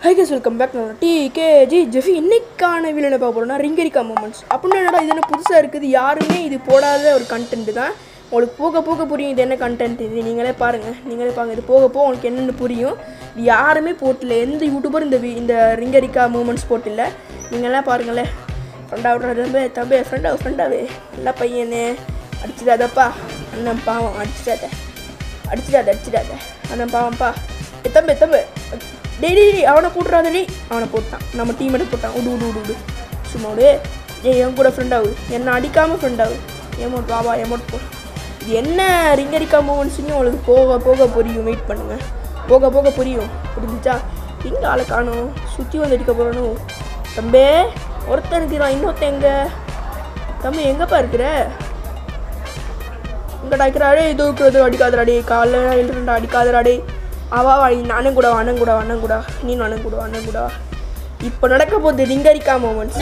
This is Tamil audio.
ஹை கேஸ் வெல்கம் பேக் நான் டி கே ஜி ஜெஃபி இன்னைக்கான வீடியோ என்ன பார்க்க போகிறோம்னா ரிங்கரிக்கா மூமெண்ட்ஸ் அப்படின்னா என்னடா இது என்ன புதுசாக இருக்குது யாருமே இது போடாத ஒரு கண்டென்ட் தான் உங்களுக்கு போக போக புரியும் இது என்ன கண்டென்ட் இது நீங்களே பாருங்கள் நீங்களே பாருங்கள் இது போக போக உங்களுக்கு என்னென்னு புரியும் இது யாருமே போட்டில்ல எந்த யூடியூபர் இந்த வி- இந்த ரிங்கரிக்கா மூமெண்ட்ஸ் போட்டில்ல நீங்களாம் பாருங்களேன் ஃப்ரெண்டா விட்ற தம்பி தம்பி ஃப்ரெண்டா ஃப்ரெண்டாவே நல்ல பையனே அடிச்சிடாதப்பா அண்ணன் பாவம் அடிச்சிடாத அடிச்சிடாத அடிச்சிடாத அண்ணன் பாவம்ப்பா ஏ தம்பி தம்பி டேய் டேய் டேய், அவனை கூட்டுறாதடி அவனை போட்டான் நம்ம டீம் எடுத்து போட்டான் விடு விடு விடு விடு சும்மா விடு ஏய் என் கூட ஃப்ரெண்ட் ஆகு என்னை அடிக்காமல் ஃப்ரெண்ட் ஆகு எமௌண்ட் வா வா எமௌண்ட் போ இது என்ன ரிங்கரிக்கா மூமெண்ட்ஸ்னு உங்களுக்கு போக போக புரியும் வெயிட் பண்ணுங்கள் போக போக புரியும் புரிஞ்சுச்சா எங்கே ஆளை காணும் சுற்றி வந்து அடிக்க போகிறனும் தம்பி ஒருத்தன் இருக்கிறான் இன்னொருத்தன் எங்க தம்பி எங்கப்பா இருக்கிற இங்கே அடிக்கிறாடே இது இருக்கிறது அடிக்காதராடே காலைல எழுதுறா அடிக்காதராடே அவா வா நீ அண்ணன் கூட வா, அண்ணன் கூட வா, அண்ணன் கூட வா. நீ அண்ணன் கூட வா, அண்ணன் கூட வா. இப்போ நடக்க போகுது ரிங்கரிக்கா மூமெண்ட்ஸ்